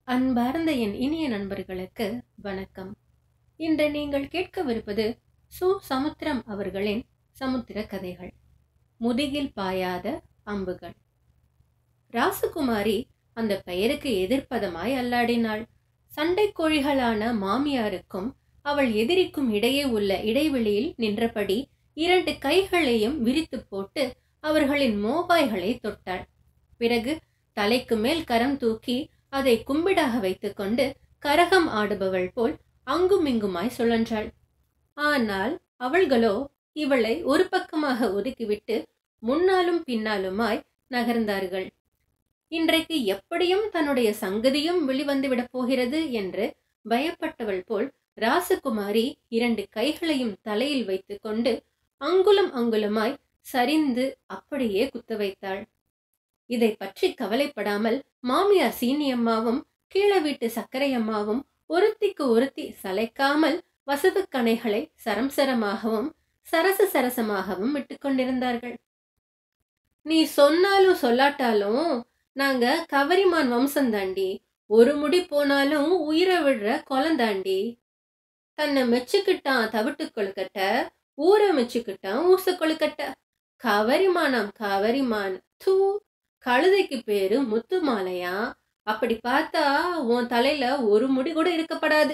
அன்பார்ந்த என் இனிய நண்பர்களுக்கு வணக்கம் இன்று நீங்கள் கேட்கவிருப்பது சு சமுத்திரம் அவர்களின் சமுத்திர கதைகள் முதுகில் பாயாத அம்புகள் ராசகுமாரி அந்த பெயருக்கு எதிர்ப்பதமாய் அல்லாடினாள் சண்டை கோழிகளான மாமியாருக்கும் அவள் எதிரிக்கும் இடையே உள்ள இடைவெளியில் நின்றபடி இரண்டு கைகளையும் விரித்து போட்டு அவர்களின் மோபாய்களை தொட்டாள் பிறகு தலைக்கு மேல் கரம் தூக்கி அதை கும்பிடாக வைத்துக்கொண்டு கரகம் ஆடுபவள் போல் அங்குமிங்குமாய் சுழன்றாள் ஆனால் அவள்களோ இவளை ஒரு பக்கமாக ஒதுக்கிவிட்டு முன்னாலும் பின்னாலுமாய் நகர்ந்தார்கள் இன்றைக்கு எப்படியும் தன்னுடைய சங்கதியும் வெளிவந்துவிடப் போகிறது என்று பயப்பட்டவள் போல் ராசகுமாரி இரண்டு கைகளையும் தலையில் வைத்துக்கொண்டு அங்குலம் அங்குலமாய் சரிந்து அப்படியே குத்த வைத்தாள் இதை பற்றி கவலைப்படாமல் மாமியார் சீனியம்மாவும் கீழ வீட்டு சர்க்கரையம்மாவும் ஒருத்திக்கு ஒருத்தி சளைக்காமல் வசவு கணைகளை சரம் சரமாகவும் சரச சரசமாகவும் விட்டு கொண்டிருந்தார்கள் நீ சொன்னாலும் சொல்லாட்டாலும் நாங்க கவரிமான் வம்சம் தாண்டி ஒரு முடி போனாலும் உயிரை விடுற கொலந்தாண்டி தன்னை மெச்சுக்கிட்டான் தவிட்டு கொழுக்கட்ட ஊரை மெச்சுக்கிட்டான் ஊச கொழுக்கட்ட கவரிமானாம் கவரிமான் தூ கழுதைக்கு பேரு முத்து மாலையா அப்படி பார்த்தா உன் தலையில ஒரு முடி கூட இருக்கப்படாது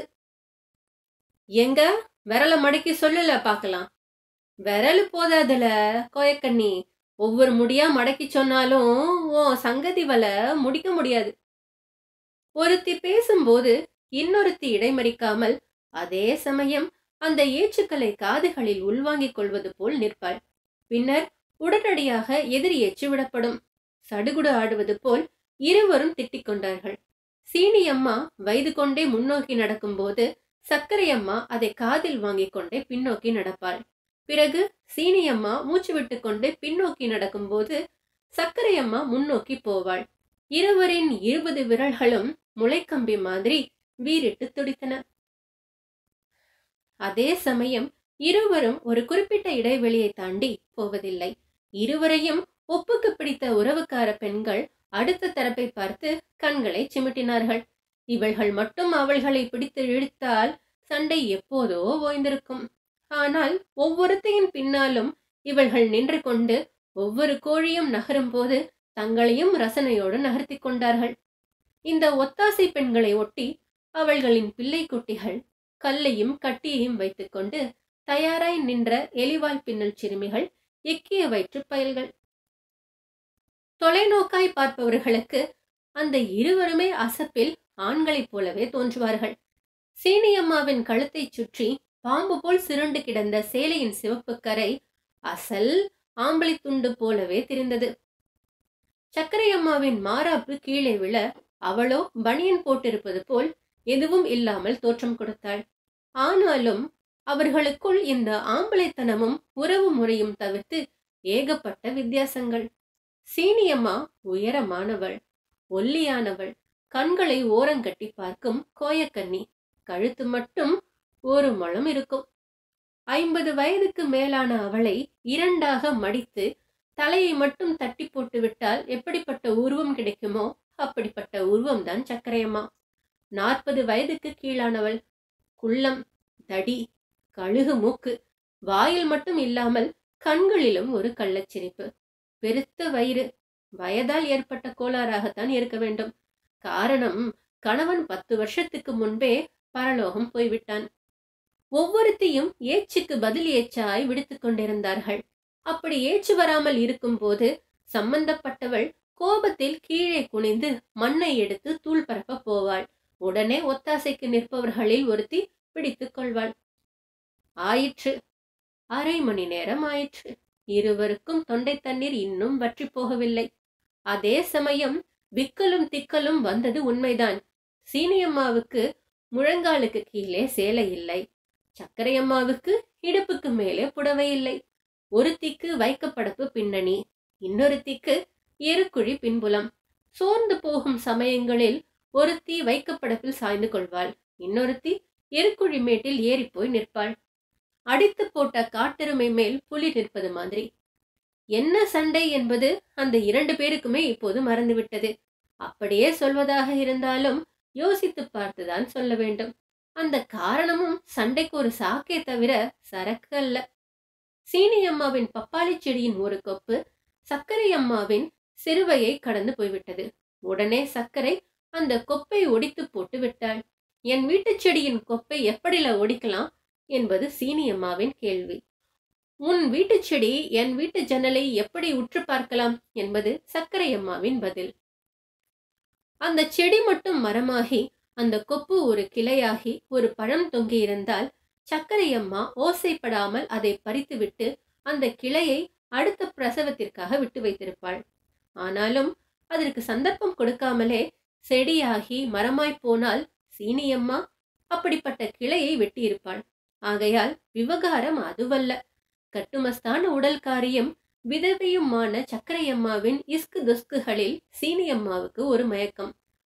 எங்க விரல மடக்கி சொல்லல பாக்கலாம் விரல் போதாதுல கோயக்கண்ணி ஒவ்வொரு முடியா மடக்கி சொன்னாலும் உன் சங்கதி வல முடிக்க முடியாது ஒருத்தி பேசும்போது இன்னொருத்தி இடைமறிக்காமல் அதே சமயம் அந்த ஏச்சுக்களை காதுகளில் உள்வாங்கிக் கொள்வது போல் நிற்பாள் பின்னர் உடனடியாக எதிரி எச்சுவிடப்படும் சடுகுடு ஆடுவது போல் இருவரும் திட்டிக் கொண்டார்கள் சீனியம்மா வயது கொண்டே முன்னோக்கி நடக்கும்போது சர்க்கரையம்மா அதை காதில் வாங்கிக் கொண்டே பின்னோக்கி நடப்பாள் பிறகு சீனியம்மா மூச்சு விட்டுக்கொண்டு பின்னோக்கி நடக்கும்போது சர்க்கரையம்மா முன்னோக்கி போவாள் இருவரின் இருபது விரல்களும் முளைக்கம்பி மாதிரி வீறிட்டு துடித்தன அதே சமயம் இருவரும் ஒரு குறிப்பிட்ட இடைவெளியை தாண்டி போவதில்லை இருவரையும் ஒப்புக்கு பிடித்த உறவுக்கார பெண்கள் அடுத்த தரப்பை பார்த்து கண்களை சிமிட்டினார்கள் இவள்கள் மட்டும் அவள்களை பிடித்து இழுத்தால் சண்டை எப்போதோ ஓய்ந்திருக்கும் ஆனால் ஒவ்வொருத்தையின் பின்னாலும் இவள்கள் நின்று கொண்டு ஒவ்வொரு கோழியும் நகரும் போது தங்களையும் ரசனையோடு நகர்த்தி கொண்டார்கள் இந்த ஒத்தாசை பெண்களை ஒட்டி அவள்களின் பிள்ளை குட்டிகள் கல்லையும் கட்டியையும் வைத்துக்கொண்டு தயாராய் நின்ற எலிவால் பின்னல் சிறுமிகள் எக்கிய வயிற்று பயல்கள் தொலைநோக்காய் பார்ப்பவர்களுக்கு அந்த இருவருமே அசப்பில் ஆண்களைப் போலவே தோன்றுவார்கள் சீனியம்மாவின் கழுத்தை சுற்றி பாம்பு போல் சிருண்டு கிடந்த சேலையின் சிவப்பு கரை அசல் ஆம்பளை துண்டு போலவே தெரிந்தது சக்கரையம்மாவின் மாறாப்பு கீழே விழ அவளோ பனியன் போட்டிருப்பது போல் எதுவும் இல்லாமல் தோற்றம் கொடுத்தாள் ஆனாலும் அவர்களுக்குள் இந்த ஆம்பளைத்தனமும் உறவு முறையும் தவிர்த்து ஏகப்பட்ட வித்தியாசங்கள் சீனியம்மா உயரமானவள் ஒல்லியானவள் கண்களை ஓரங்கட்டி பார்க்கும் கோயக்கண்ணி கழுத்து மட்டும் ஒரு முழம் இருக்கும் ஐம்பது வயதுக்கு மேலான அவளை இரண்டாக மடித்து தலையை மட்டும் தட்டி போட்டு விட்டால் எப்படிப்பட்ட உருவம் கிடைக்குமோ அப்படிப்பட்ட உருவம் தான் சக்கரையம்மா நாற்பது வயதுக்கு கீழானவள் குள்ளம் தடி கழுகு மூக்கு வாயில் மட்டும் இல்லாமல் கண்களிலும் ஒரு கள்ளச்சிரிப்பு பெருத்த வயிறு வயதால் ஏற்பட்ட கோளாறாகத்தான் இருக்க வேண்டும் காரணம் கணவன் பத்து வருஷத்துக்கு முன்பே பரலோகம் போய்விட்டான் ஒவ்வொருத்தையும் ஏச்சுக்கு பதில் ஏச்சாய் விடுத்துக் கொண்டிருந்தார்கள் அப்படி ஏச்சு வராமல் இருக்கும்போது சம்பந்தப்பட்டவள் கோபத்தில் கீழே குனிந்து மண்ணை எடுத்து தூள் பரப்ப போவாள் உடனே ஒத்தாசைக்கு நிற்பவர்களில் ஒருத்தி பிடித்துக் கொள்வாள் ஆயிற்று அரை மணி நேரம் ஆயிற்று இருவருக்கும் தொண்டை தண்ணீர் இன்னும் வற்றி போகவில்லை அதே சமயம் விக்கலும் திக்கலும் வந்தது உண்மைதான் சீனியம்மாவுக்கு முழங்காலுக்கு கீழே சேலை இல்லை சக்கரையம்மாவுக்கு இடுப்புக்கு மேலே புடவை இல்லை ஒருத்திக்கு வைக்கப்படப்பு பின்னணி இன்னொருத்திக்கு எருக்குழி பின்புலம் சோர்ந்து போகும் சமயங்களில் ஒருத்தி வைக்கப்படப்பில் சாய்ந்து கொள்வாள் இன்னொருத்தி எருக்குழி மேட்டில் ஏறிப்போய் நிற்பாள் அடித்து போட்ட காட்டெருமை மேல் புலி நிற்பது மாதிரி என்ன சண்டை என்பது அந்த இரண்டு பேருக்குமே இப்போது மறந்துவிட்டது அப்படியே சொல்வதாக இருந்தாலும் யோசித்து பார்த்துதான் சொல்ல வேண்டும் அந்த காரணமும் சண்டைக்கு ஒரு சாக்கே தவிர சரக்கு அல்ல சீனி அம்மாவின் பப்பாளி செடியின் ஒரு கொப்பு சர்க்கரை அம்மாவின் சிறுவையை கடந்து போய்விட்டது உடனே சர்க்கரை அந்த கொப்பை ஒடித்து போட்டு விட்டாள் என் வீட்டுச் செடியின் கொப்பை எப்படில ஒடிக்கலாம் என்பது சீனி அம்மாவின் கேள்வி உன் வீட்டுச் செடி என் வீட்டு ஜன்னலை எப்படி உற்று பார்க்கலாம் என்பது சர்க்கரை அம்மாவின் பதில் அந்த செடி மட்டும் மரமாகி அந்த கொப்பு ஒரு கிளையாகி ஒரு பழம் தொங்கியிருந்தால் சர்க்கரை அம்மா ஓசைப்படாமல் அதை பறித்துவிட்டு அந்த கிளையை அடுத்த பிரசவத்திற்காக விட்டு வைத்திருப்பாள் ஆனாலும் அதற்கு சந்தர்ப்பம் கொடுக்காமலே செடியாகி மரமாய் போனால் சீனியம்மா அப்படிப்பட்ட கிளையை வெட்டியிருப்பாள் ஆகையால் விவகாரம் அதுவல்ல கட்டுமஸ்தான உடல் காரியம் விதவையுமான சக்கரையம்மாவின் இஸ்கு துஸ்குகளில் சீனியம்மாவுக்கு ஒரு மயக்கம்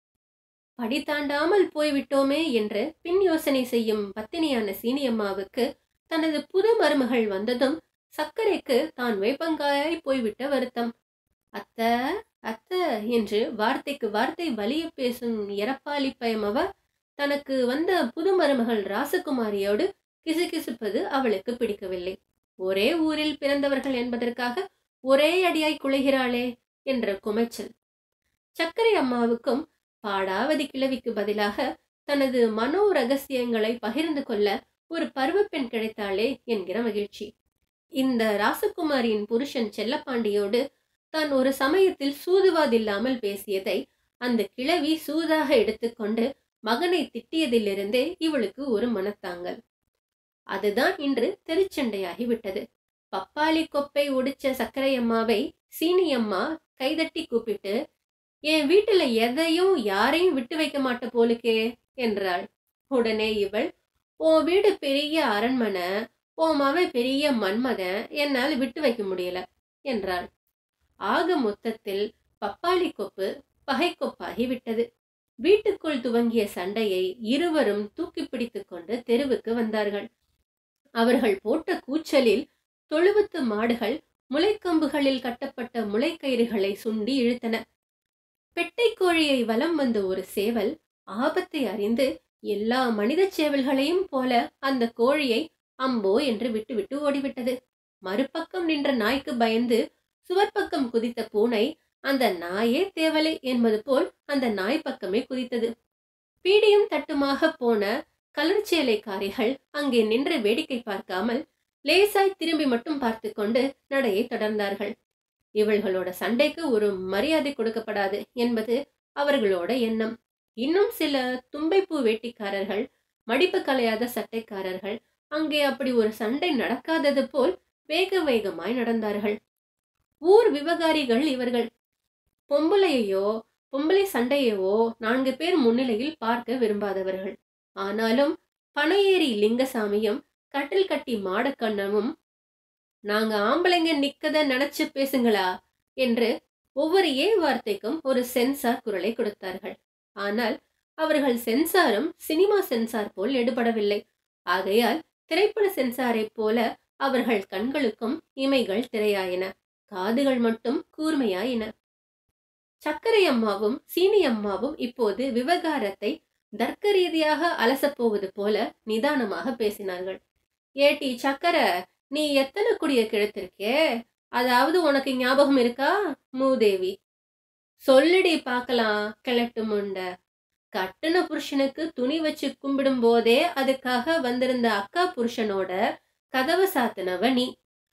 படி தாண்டாமல் போய்விட்டோமே என்று பின் யோசனை செய்யும் பத்தினியான சீனியம்மாவுக்கு தனது புது மருமகள் வந்ததும் சர்க்கரைக்கு தான் வேப்பங்காயாய் போய்விட்ட வருத்தம் அத்த அத்த என்று வார்த்தைக்கு வார்த்தை வலிய பேசும் எரப்பாளி பயமவ தனக்கு வந்த புது மருமகள் ராசகுமாரியோடு கிசுகிசுப்பது அவளுக்கு பிடிக்கவில்லை ஒரே ஊரில் பிறந்தவர்கள் என்பதற்காக ஒரே அடியாய் குலைகிறாளே என்ற குமைச்சல் சர்க்கரை அம்மாவுக்கும் பாடாவதி கிழவிக்கு பதிலாக தனது மனோ ரகசியங்களை பகிர்ந்து கொள்ள ஒரு பருவப்பெண் கிடைத்தாளே என்கிற மகிழ்ச்சி இந்த ராசகுமாரியின் புருஷன் செல்லப்பாண்டியோடு தான் ஒரு சமயத்தில் சூதுவாதில்லாமல் பேசியதை அந்த கிழவி சூதாக எடுத்துக்கொண்டு மகனை திட்டியதிலிருந்தே இவளுக்கு ஒரு மனத்தாங்கல் அதுதான் இன்று தெருச்சண்டையாகி விட்டது பப்பாளி கொப்பை ஒடிச்ச சர்க்கரை அம்மாவை சீனி அம்மா கைதட்டி கூப்பிட்டு என் வீட்டுல எதையும் யாரையும் விட்டு வைக்க மாட்ட போலுக்கே என்றாள் உடனே இவள் உன் வீடு பெரிய அரண்மனை உன் மவன் பெரிய மன்மதன் என்னால் விட்டு வைக்க முடியல என்றாள் ஆக மொத்தத்தில் பப்பாளி கொப்பு பகைக்கொப்பாகி விட்டது வீட்டுக்குள் துவங்கிய சண்டையை இருவரும் தூக்கி பிடித்துக் கொண்டு தெருவுக்கு வந்தார்கள் அவர்கள் போட்ட கூச்சலில் தொழுவத்து மாடுகள் முளைக்கம்புகளில் கட்டப்பட்ட முளைக்கயிறுகளை சுண்டி இழுத்தன பெட்டை கோழியை வலம் வந்த ஒரு சேவல் ஆபத்தை அறிந்து எல்லா மனித சேவல்களையும் போல அந்த கோழியை அம்போ என்று விட்டுவிட்டு ஓடிவிட்டது மறுபக்கம் நின்ற நாய்க்கு பயந்து சுவர் பக்கம் குதித்த பூனை அந்த நாயே தேவலை என்பது போல் அந்த நாய் பக்கமே குதித்தது பீடியும் தட்டுமாக போன கலர் சேலைக்காரிகள் அங்கே நின்று வேடிக்கை பார்க்காமல் லேசாய் திரும்பி மட்டும் பார்த்து கொண்டு நடையை தொடர்ந்தார்கள் இவள்களோட சண்டைக்கு ஒரு மரியாதை கொடுக்கப்படாது என்பது அவர்களோட எண்ணம் இன்னும் சில தும்பைப்பூ வேட்டிக்காரர்கள் மடிப்பு கலையாத சட்டைக்காரர்கள் அங்கே அப்படி ஒரு சண்டை நடக்காதது போல் வேக வேகமாய் நடந்தார்கள் ஊர் விவகாரிகள் இவர்கள் பொம்பளையோ பொம்பளை சண்டையவோ நான்கு பேர் முன்னிலையில் பார்க்க விரும்பாதவர்கள் ஆனாலும் பனையேறி லிங்கசாமியும் கட்டில் கட்டி மாடக்கண்ணமும் நாங்க ஆம்பளைங்க நிக்கத நினைச்சு பேசுங்களா என்று ஒவ்வொரு ஏ வார்த்தைக்கும் ஒரு சென்சார் குரலை கொடுத்தார்கள் ஆனால் அவர்கள் சென்சாரும் சினிமா சென்சார் போல் எடுபடவில்லை ஆகையால் திரைப்பட சென்சாரைப் போல அவர்கள் கண்களுக்கும் இமைகள் திரையாயின காதுகள் மட்டும் கூர்மையாயின சர்க்கரை அம்மாவும் சீனி அம்மாவும் இப்போது விவகாரத்தை தர்க்க ரீதியாக அலசப்போவது போல நிதானமாக பேசினார்கள் ஏட்டி சக்கரை நீ எத்தனை குடிய கிழத்திருக்கே அதாவது உனக்கு ஞாபகம் இருக்கா மூதேவி சொல்லுடி பார்க்கலாம் கிழட்டு முண்ட கட்டுன புருஷனுக்கு துணி வச்சு கும்பிடும் போதே அதுக்காக வந்திருந்த அக்கா புருஷனோட கதவை சாத்தினவ நீ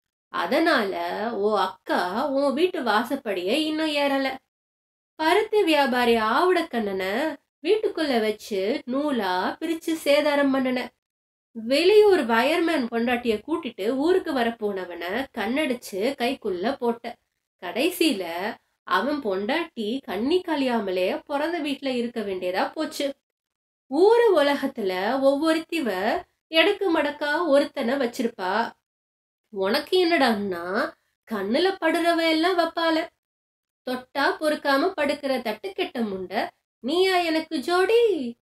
அதனால ஓ அக்கா உன் வீட்டு வாசப்படிய இன்னும் ஏறல பருத்தி வியாபாரி ஆவுடக்கண்ணனை வீட்டுக்குள்ள வச்சு நூலா பிரிச்சு சேதாரம் பண்ணன வெளியூர் வயர்மேன் பொண்டாட்டிய கூட்டிட்டு ஊருக்கு வரப்போனவன கண்ணடிச்சு கைக்குள்ள போட்ட கடைசியில அவன் பொண்டாட்டி கண்ணி கழியாமலே பிறந்த வீட்டுல இருக்க வேண்டியதா போச்சு ஊரு உலகத்துல ஒவ்வொருத்திவ எடக்கு மடக்கா ஒருத்தனை வச்சிருப்பா உனக்கு என்னடான்னா கண்ணுல படுறவ எல்லாம் வப்பால தொட்டா பொறுக்காம படுக்கிற தட்டுக்கெட்ட முண்டை நீயா எனக்கு ஜோடி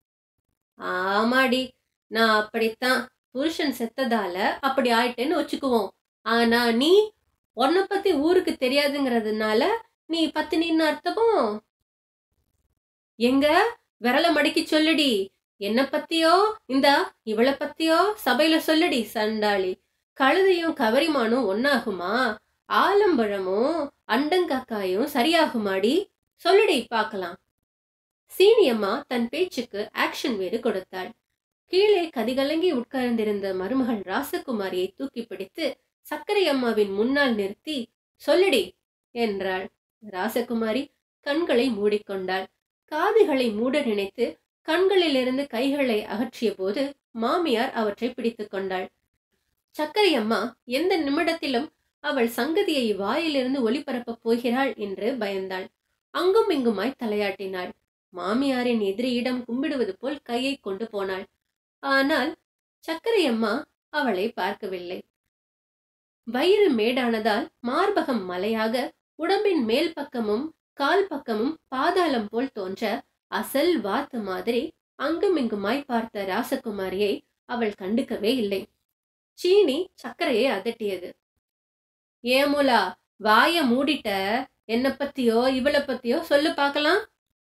ஆமாடி நான் அப்படித்தான் புருஷன் செத்ததால அப்படி ஆயிட்டேன்னு வச்சுக்குவோம் ஆனா நீ உன்னை பத்தி ஊருக்கு தெரியாதுங்கிறதுனால நீ பத்தினின்னு அர்த்தமோ எங்க விரல மடக்கி சொல்லுடி என்ன பத்தியோ இந்தா இவள பத்தியோ சபையில சொல்லுடி சண்டாளி கழுதையும் கவரிமானும் ஒன்னாகுமா ஆலம்பழமும் அண்டங்காக்காயும் சரியாகுமாடி சொல்லுடி பார்க்கலாம் சீனியம்மா தன் பேச்சுக்கு ஆக்ஷன் வேறு கொடுத்தாள் கீழே கதிகலங்கி உட்கார்ந்திருந்த மருமகள் ராசகுமாரியை தூக்கி பிடித்து சக்கரை அம்மாவின் முன்னால் நிறுத்தி சொல்லுடி என்றாள் ராசகுமாரி கண்களை மூடிக்கொண்டாள் காதுகளை மூட நினைத்து கண்களிலிருந்து கைகளை அகற்றிய போது மாமியார் அவற்றை பிடித்துக் கொண்டாள் சக்கரை அம்மா எந்த நிமிடத்திலும் அவள் சங்கதியை வாயிலிருந்து ஒளிபரப்பப் போகிறாள் என்று பயந்தாள் அங்கும் இங்குமாய் தலையாட்டினாள் மாமியாரின் எதிரியிடம் கும்பிடுவது போல் கையை கொண்டு போனாள் ஆனால் சக்கரை அம்மா அவளை பார்க்கவில்லை வயிறு மேடானதால் மார்பகம் மலையாக உடம்பின் மேல் பக்கமும் கால் பக்கமும் பாதாளம் போல் தோன்ற அசல் வாத்து மாதிரி அங்குமிங்குமாய் பார்த்த ராசகுமாரியை அவள் கண்டுக்கவே இல்லை சீனி சர்க்கரையை அதட்டியது ஏமுலா வாய மூடிட்ட என்ன பத்தியோ இவளை பத்தியோ சொல்லு பார்க்கலாம்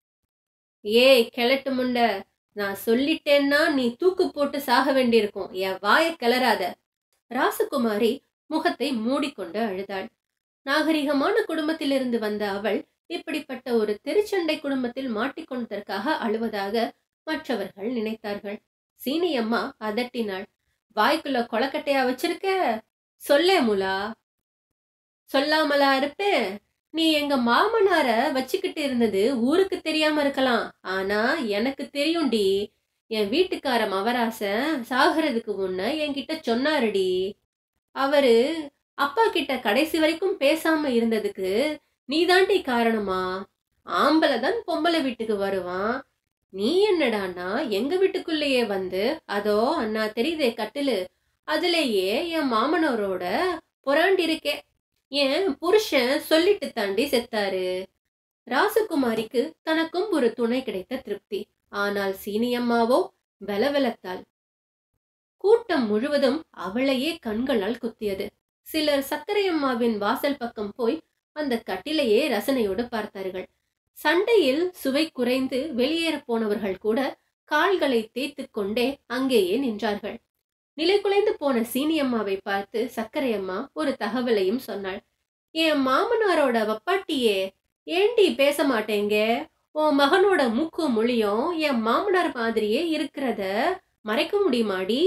ஏய் கிழட்டு முண்ட நான் சொல்லிட்டேன்னா நீ தூக்கு போட்டு சாக வேண்டியிருக்கும் என் வாய கிளறாத ராசகுமாரி முகத்தை மூடிக்கொண்டு அழுதாள் நாகரிகமான குடும்பத்திலிருந்து வந்த அவள் இப்படிப்பட்ட ஒரு திருச்சண்டை குடும்பத்தில் மாட்டிக்கொண்டதற்காக அழுவதாக மற்றவர்கள் நினைத்தார்கள் சீனியம்மா அதட்டினாள் வாய்க்குள்ள கொலக்கட்டையா வச்சிருக்க சொல்லே முலா சொல்லாமலா இருப்பேன் நீ எங்க மாமனார வச்சுக்கிட்டு இருந்தது ஊருக்கு தெரியாம இருக்கலாம் ஆனா எனக்கு தெரியும்டி என் வீட்டுக்கார மவராசன் சாகிறதுக்கு முன்ன என்கிட்ட சொன்னாருடி அவரு அப்பா கிட்ட கடைசி வரைக்கும் பேசாம இருந்ததுக்கு நீதாண்டி காரணமா ஆம்பளை தான் பொம்பளை வீட்டுக்கு வருவான் நீ என்னடான்னா எங்க வீட்டுக்குள்ளேயே வந்து அதோ அண்ணா தெரியுதே கட்டிலு அதுலயே என் மாமனோரோட புறாண்டி இருக்கே என் புருஷன் சொல்லிட்டு தாண்டி செத்தாரு ராசகுமாரிக்கு தனக்கும் ஒரு துணை கிடைத்த திருப்தி ஆனால் சீனியம்மாவோ வெலவெலத்தாள் கூட்டம் முழுவதும் அவளையே கண்களால் குத்தியது சிலர் சக்கரையம்மாவின் வாசல் பக்கம் போய் அந்த கட்டிலையே ரசனையோடு பார்த்தார்கள் சண்டையில் சுவை குறைந்து வெளியேற போனவர்கள் கூட கால்களை தேய்த்து கொண்டே அங்கேயே நின்றார்கள் நிலை குலைந்து போன சீனியம்மாவை பார்த்து சக்கரையம்மா ஒரு தகவலையும் சொன்னாள் என் மாமனாரோட வப்பாட்டியே ஏண்டி பேச மாட்டேங்க உன் மகனோட மூக்கு மொழியும் என் மாமனார் மாதிரியே இருக்கிறத மறைக்க முடியுமாடி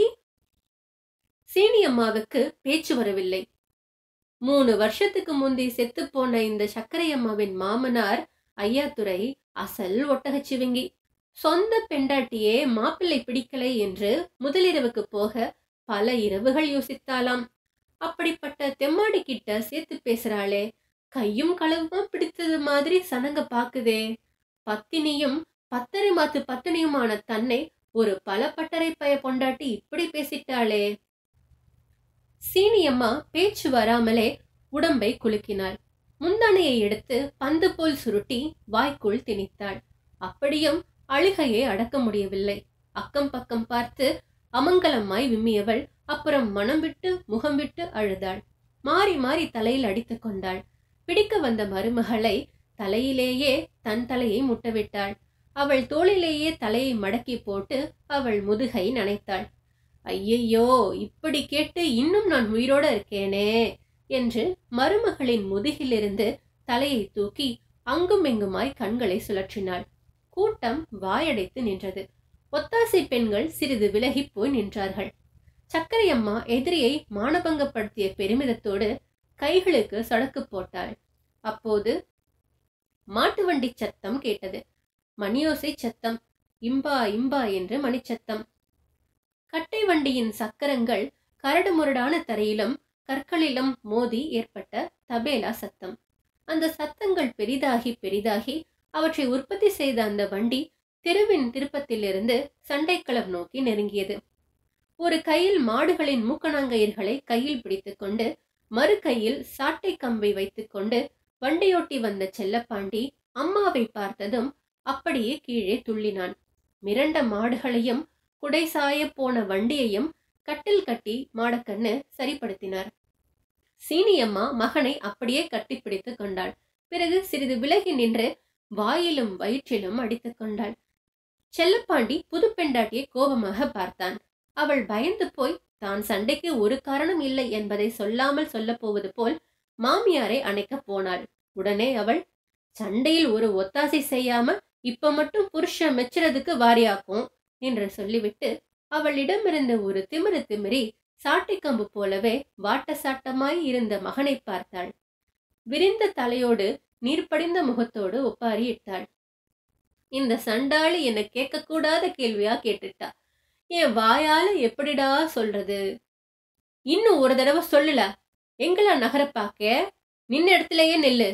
சீனியம்மாவுக்கு பேச்சு வரவில்லை மூணு வருஷத்துக்கு முந்தி செத்து போன இந்த சக்கரையம்மாவின் மாமனார் ஐயாத்துரை அசல் ஒட்டகச்சிவிங்கி சொந்த பெண்டாட்டியே மாப்பிள்ளை பிடிக்கலை என்று முதலிரவுக்கு போக பல இரவுகள் யோசித்தாலாம் அப்படிப்பட்ட தெம்மாடி கிட்ட சேர்த்து பேசுறாளே கையும் களவுமா பிடித்தது மாதிரி சனங்க பாக்குதே பத்தினியும் பத்தரை மாத்து பத்தினியுமான தன்னை ஒரு பல பட்டறை பய பொண்டாட்டி இப்படி பேசிட்டாளே சீனியம்மா பேச்சு வராமலே உடம்பை குலுக்கினாள் முந்தானையை எடுத்து பந்து போல் சுருட்டி வாய்க்குள் திணித்தாள் அப்படியும் அழுகையை அடக்க முடியவில்லை அக்கம் பக்கம் பார்த்து அமங்கலமாய் விம்மியவள் அப்புறம் மனம் விட்டு முகம் விட்டு அழுதாள் மாறி மாறி தலையில் அடித்துக் கொண்டாள் பிடிக்க வந்த மருமகளை தலையிலேயே தன் தலையை முட்டவிட்டாள் அவள் தோளிலேயே தலையை மடக்கி போட்டு அவள் முதுகை நனைத்தாள் ஐயையோ இப்படி கேட்டு இன்னும் நான் உயிரோட இருக்கேனே என்று மருமகளின் முதுகிலிருந்து தலையை தூக்கி அங்கும் இங்குமாய் கண்களை சுழற்றினாள் கூட்டம் வாயடைத்து நின்றது ஒத்தாசை பெண்கள் சிறிது விலகி போய் நின்றார்கள் சக்கரையம்மா எதிரியை மானபங்கப்படுத்திய பெருமிதத்தோடு கைகளுக்கு சடக்கு போட்டாள் அப்போது மாட்டு வண்டி சத்தம் கேட்டது மணியோசை சத்தம் இம்பா இம்பா என்று மணிச்சத்தம் கட்டை வண்டியின் சக்கரங்கள் கரடுமுரடான தரையிலும் கற்களிலும் மோதி ஏற்பட்ட தபேலா சத்தம் அந்த சத்தங்கள் பெரிதாகி பெரிதாகி அவற்றை உற்பத்தி செய்த அந்த வண்டி தெருவின் திருப்பத்திலிருந்து சண்டைக்களம் நோக்கி நெருங்கியது ஒரு கையில் மாடுகளின் மூக்கணாங்கயிர்களை கையில் பிடித்துக்கொண்டு மறு கையில் சாட்டை கம்பை வைத்துக்கொண்டு வண்டியோட்டி வந்த செல்லப்பாண்டி அம்மாவை பார்த்ததும் அப்படியே கீழே துள்ளினான் மிரண்ட மாடுகளையும் குடைசாய போன வண்டியையும் கட்டில் கட்டி மாடக்கண்ணு சரிப்படுத்தினார் சீனியம்மா மகனை அப்படியே கட்டிப்பிடித்து கொண்டாள் பிறகு சிறிது விலகி நின்று வாயிலும் வயிற்றிலும் அடித்துக் கொண்டாள் செல்லப்பாண்டி புது பெண்டாட்டியை கோபமாக பார்த்தான் அவள் பயந்து போய் தான் சண்டைக்கு ஒரு காரணம் இல்லை என்பதை சொல்லாமல் சொல்லப் போவது போல் மாமியாரை அணைக்கப் போனாள் உடனே அவள் சண்டையில் ஒரு ஒத்தாசை செய்யாம இப்ப மட்டும் புருஷன் மெச்சுறதுக்கு வாரியாக்கும் என்று சொல்லிவிட்டு அவளிடமிருந்த ஒரு திமிரு திமிரி சாட்டைக்கம்பு போலவே வாட்ட சாட்டமாய் இருந்த மகனை பார்த்தாள் விரிந்த தலையோடு நீர்ப்படிந்த முகத்தோடு ஒப்பாரி இட்டாள் இந்த சண்டாளி என்ன கேட்கக்கூடாத கேள்வியா கேட்டுட்டா என் வாயால எப்படிடா சொல்றது இன்னும் ஒரு தடவை சொல்லல எங்களா நகர பாக்க நின்ன இடத்துலயே நெல்லு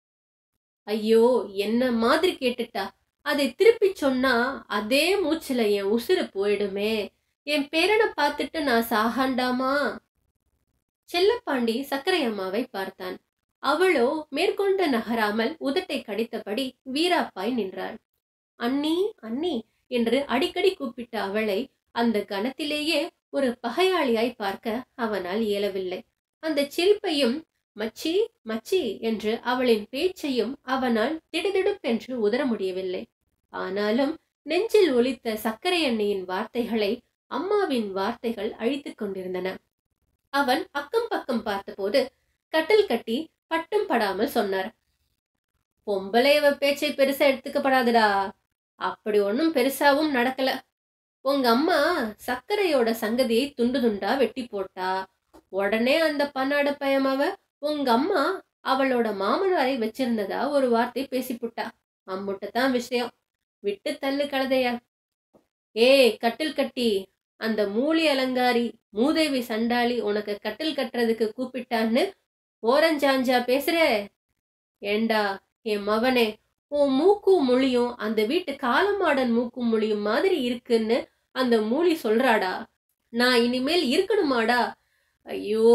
ஐயோ என்ன மாதிரி கேட்டுட்டா அதை திருப்பி சொன்னா அதே மூச்சுல என் உசுறு போயிடுமே என் பேரனை பார்த்துட்டு நான் சாகாண்டாமா செல்லப்பாண்டி சக்கரை அம்மாவை பார்த்தான் அவளோ மேற்கொண்டு நகராமல் உதட்டை கடித்தபடி வீராப்பாய் நின்றாள் அண்ணி அண்ணி என்று அடிக்கடி கூப்பிட்ட அவளை அந்த கணத்திலேயே ஒரு பகையாளியாய் பார்க்க அவனால் இயலவில்லை அந்த சிரிப்பையும் மச்சி மச்சி என்று அவளின் பேச்சையும் அவனால் திடுதிடுப்பென்று உதர முடியவில்லை ஆனாலும் நெஞ்சில் ஒலித்த சர்க்கரை எண்ணெயின் வார்த்தைகளை அம்மாவின் வார்த்தைகள் அழித்துக் கொண்டிருந்தன அவன் அக்கம் பக்கம் பார்த்தபோது கட்டில் கட்டி பட்டும் படாமல் சொன்னார் பொம்பளை இவ பேச்சை பெருசா எடுத்துக்கப்படாதுடா அப்படி ஒன்றும் பெருசாவும் நடக்கல உங்க அம்மா சர்க்கரையோட சங்கதியை துண்டு துண்டா வெட்டி போட்டா உடனே அந்த பன்னாட பயமாவ உங்க அம்மா அவளோட மாமனாரை வச்சிருந்ததா ஒரு வார்த்தை பேசிப்புட்டா அம்முட்ட தான் விஷயம் விட்டு தள்ளு கழுதையா ஏய் கட்டில் கட்டி அந்த மூலி அலங்காரி மூதேவி சண்டாளி உனக்கு கட்டில் கட்டுறதுக்கு கூப்பிட்டான்னு ஓரஞ்சாஞ்சா பேசுற ஏண்டா என் மவனே உன் மூக்கும் மொழியும் அந்த வீட்டு காலமாடன் மூக்கும் மொழியும் மாதிரி இருக்குன்னு அந்த மூலி சொல்றாடா நான் இனிமேல் இருக்கணுமாடா ஐயோ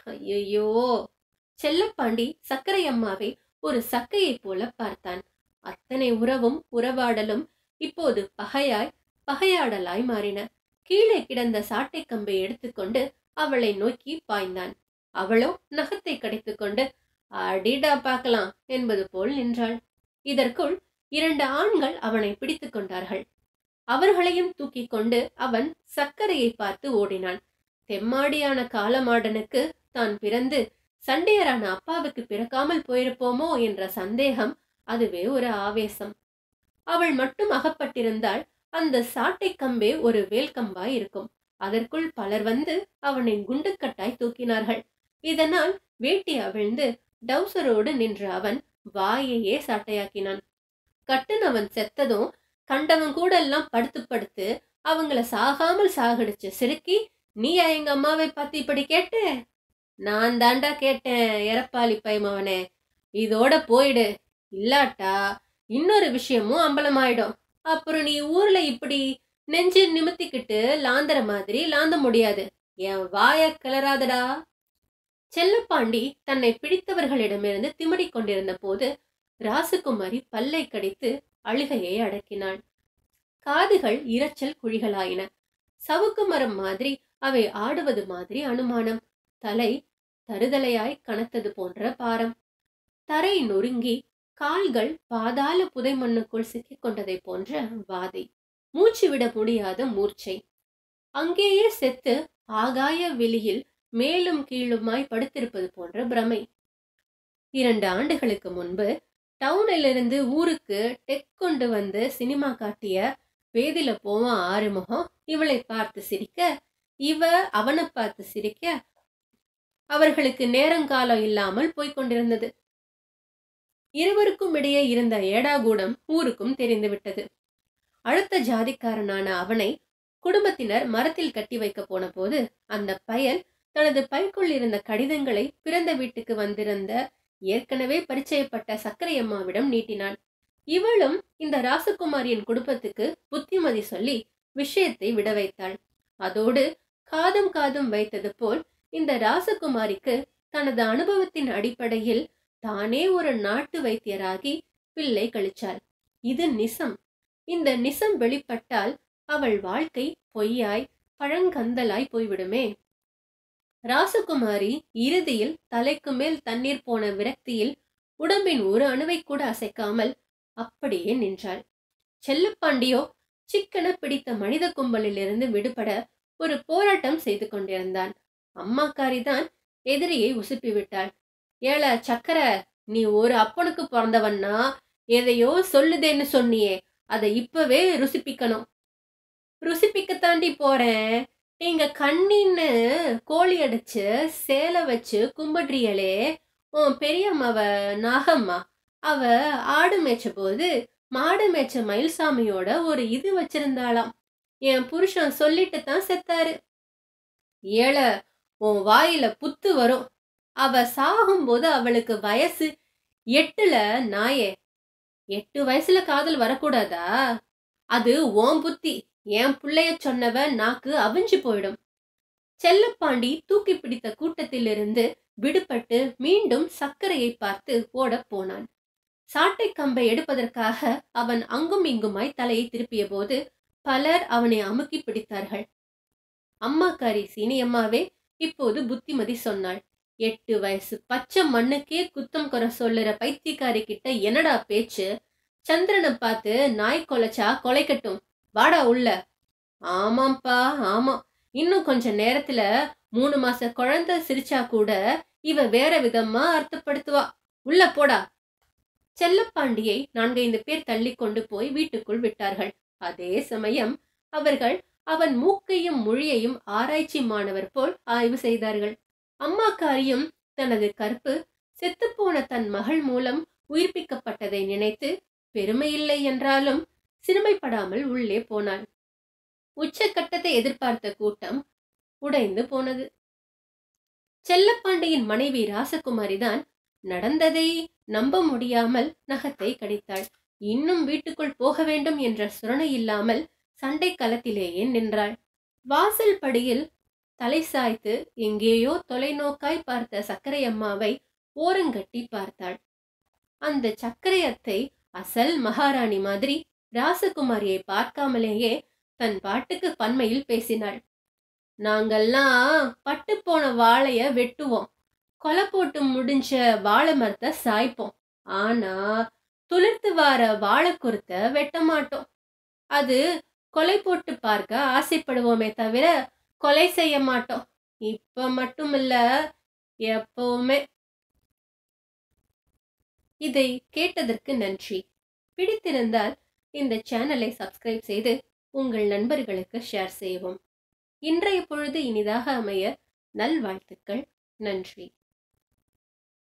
ஐயோ செல்லப்பாண்டி சர்க்கரை அம்மாவை ஒரு சக்கையைப் போல பார்த்தான் அத்தனை உறவும் உறவாடலும் இப்போது பகையாய் பகையாடலாய் மாறின கீழே கிடந்த சாட்டை கம்பை எடுத்துக்கொண்டு அவளை நோக்கி பாய்ந்தான் அவளோ நகத்தை கடித்துக்கொண்டு அடிடா பார்க்கலாம் என்பது போல் நின்றாள் இதற்குள் இரண்டு ஆண்கள் அவனை பிடித்துக் கொண்டார்கள் அவர்களையும் தூக்கிக் கொண்டு அவன் சர்க்கரையை பார்த்து ஓடினான் தெம்மாடியான காலமாடனுக்கு தான் பிறந்து சண்டையரான அப்பாவுக்கு பிறக்காமல் போயிருப்போமோ என்ற சந்தேகம் அதுவே ஒரு ஆவேசம் அவள் மட்டும் அகப்பட்டிருந்தால் அந்த சாட்டை கம்பே ஒரு வேல்கம்பாய் இருக்கும் அதற்குள் பலர் வந்து அவனை குண்டுக்கட்டாய் தூக்கினார்கள் இதனால் வேட்டி அவிழ்ந்து டவுசரோடு நின்ற அவன் வாயையே சாட்டையாக்கினான் கட்டுனவன் செத்ததும் கண்டவன் கூட எல்லாம் படுத்து படுத்து அவங்கள சாகாமல் சாகடிச்சு சிறுக்கி நீயா எங்க அம்மாவை பத்தி இப்படி கேட்டு நான் தாண்டா கேட்டேன் எரப்பாளி பயமவனே இதோட போயிடு இல்லாட்டா இன்னொரு விஷயமும் அம்பலமாயிடும் அப்புறம் நீ ஊர்ல இப்படி நெஞ்சு நிமித்திக்கிட்டு லாந்தற மாதிரி லாந்த முடியாது என் வாய கிளறாதடா செல்லப்பாண்டி தன்னை பிடித்தவர்களிடமிருந்து திமிடிக் கொண்டிருந்த போது ராசுகுமாரி பல்லை கடித்து அழுகையை அடக்கினாள் காதுகள் இரைச்சல் குழிகளாயின சவுக்கு மரம் மாதிரி அவை ஆடுவது மாதிரி அனுமானம் தலை தருதலையாய் கனத்தது போன்ற பாரம் தரை நொறுங்கி கால்கள் பாதாள புதை மண்ணுக்குள் சிக்கிக் கொண்டதை போன்ற வாதை மூச்சு விட முடியாத மூர்ச்சை அங்கேயே செத்து ஆகாய வெளியில் மேலும் கீழுமாய் படுத்திருப்பது போன்ற பிரமை இரண்டு ஆண்டுகளுக்கு முன்பு டவுனிலிருந்து ஊருக்கு டெக் கொண்டு வந்து சினிமா காட்டிய வேதியில போவான் ஆறுமுகம் இவளை பார்த்து சிரிக்க இவ அவனை பார்த்து சிரிக்க அவர்களுக்கு நேரங்காலம் இல்லாமல் போய்க் கொண்டிருந்தது இருவருக்கும் இடையே இருந்த ஏடாகூடம் ஊருக்கும் தெரிந்துவிட்டது அடுத்த ஜாதிக்காரனான அவனை குடும்பத்தினர் மரத்தில் கட்டி வைக்க போன போது அந்த பயல் தனது பைக்குள் இருந்த கடிதங்களை பிறந்த வீட்டுக்கு வந்திருந்த ஏற்கனவே பரிச்சயப்பட்ட சக்கரையம்மாவிடம் நீட்டினான் இவளும் இந்த ராசகுமாரியின் குடும்பத்துக்கு புத்திமதி சொல்லி விஷயத்தை விட வைத்தாள் அதோடு காதும் காதும் வைத்தது போல் இந்த ராசகுமாரிக்கு தனது அனுபவத்தின் அடிப்படையில் தானே ஒரு நாட்டு வைத்தியராகி பிள்ளை கழிச்சாள் இது நிசம் இந்த நிசம் வெளிப்பட்டால் அவள் வாழ்க்கை பொய்யாய் பழங்கந்தலாய் போய்விடுமே ராசகுமாரி இறுதியில் தலைக்கு மேல் தண்ணீர் போன விரக்தியில் உடம்பின் ஒரு அணுவை கூட அசைக்காமல் அப்படியே நின்றாள் செல்லப்பாண்டியோ சிக்கன பிடித்த மனித கும்பலிலிருந்து விடுபட ஒரு போராட்டம் செய்து கொண்டிருந்தான் அம்மாக்காரி தான் எதிரியை உசுப்பி விட்டாள் ஏல சக்கர நீ ஒரு அப்பனுக்கு பிறந்தவன்னா எதையோ சொல்லுதேன்னு சொன்னியே அதை இப்பவே ருசிப்பிக்கணும் ருசிப்பிக்க தாண்டி போறேன் நீங்க கண்ணின்னு கோழி அடிச்சு சேலை வச்சு கும்பிடுறியலே உன் பெரியம்மாவ நாகம்மா அவ ஆடு மேய்ச்ச போது மாடு மேய்ச்ச மயில்சாமியோட ஒரு இது வச்சிருந்தாளாம் என் புருஷன் சொல்லிட்டு தான் செத்தாரு ஏழ உன் வாயில புத்து வரும் அவ சாகும்போது அவளுக்கு வயசு எட்டுல நாயே எட்டு வயசுல காதல் வரக்கூடாதா அது ஓம் புத்தி என் புள்ளைய சொன்னவ நாக்கு அவிஞ்சு போயிடும் செல்லப்பாண்டி தூக்கி பிடித்த கூட்டத்திலிருந்து விடுபட்டு மீண்டும் சர்க்கரையை பார்த்து ஓடப் போனான் சாட்டை கம்பை எடுப்பதற்காக அவன் அங்கும் இங்குமாய் தலையை திருப்பிய போது பலர் அவனை அமுக்கி பிடித்தார்கள் அம்மாக்காரி சீனியம்மாவே இப்போது புத்திமதி சொன்னாள் எட்டு வயசு பச்சை மண்ணுக்கே குத்தம் குறை சொல்லுற பைத்தியக்காரி கிட்ட என்னடா பேச்சு சந்திரனை பார்த்து நாய் கொலைச்சா கொலைக்கட்டும் வாடா உள்ள ஆமாம்ப்பா ஆமா இன்னும் கொஞ்ச நேரத்துல மூணு மாச குழந்தை சிரிச்சா கூட இவ வேற விதமா அர்த்தப்படுத்துவா உள்ள போடா செல்லப்பாண்டியை நான்கைந்து பேர் தள்ளி கொண்டு போய் வீட்டுக்குள் விட்டார்கள் அதே சமயம் அவர்கள் அவன் மூக்கையும் மொழியையும் ஆராய்ச்சி மாணவர் போல் ஆய்வு செய்தார்கள் அம்மாக்காரியும் தனது கற்பு செத்துப்போன தன் மகள் மூலம் உயிர்ப்பிக்கப்பட்டதை நினைத்து பெருமையில்லை என்றாலும் சிறுமைப்படாமல் உள்ளே போனாள் உச்சக்கட்டத்தை எதிர்பார்த்த கூட்டம் உடைந்து போனது செல்லப்பாண்டியின் மனைவி ராசகுமாரி தான் நடந்ததை நம்ப முடியாமல் நகத்தை கடித்தாள் இன்னும் வீட்டுக்குள் போக வேண்டும் என்ற சுரணை இல்லாமல் சண்டை களத்திலேயே நின்றாள் வாசல் படியில் தலை சாய்த்து எங்கேயோ தொலைநோக்காய் பார்த்த சர்க்கரை அம்மாவை ஓரங்கட்டி பார்த்தாள் அந்த சர்க்கரை அத்தை அசல் மகாராணி மாதிரி ராசகுமாரியை பார்க்காமலேயே தன் பாட்டுக்கு பன்மையில் பேசினாள் நாங்கெல்லாம் பட்டு போன வாழைய வெட்டுவோம் கொலை போட்டு முடிஞ்ச வாழை மரத்தை சாய்ப்போம் ஆனா துளிர்த்து வார வாழை குருத்த வெட்ட மாட்டோம் அது கொலை போட்டு பார்க்க ஆசைப்படுவோமே தவிர கொலை செய்ய மாட்டோம் இப்ப மட்டும் இல்ல எப்பவுமே இதை கேட்டதற்கு நன்றி பிடித்திருந்தால் இந்த சேனலை சப்ஸ்கிரைப் செய்து உங்கள் நண்பர்களுக்கு ஷேர் செய்யவும் இன்றைய பொழுது இனிதாக அமைய நல்வாழ்த்துக்கள் நன்றி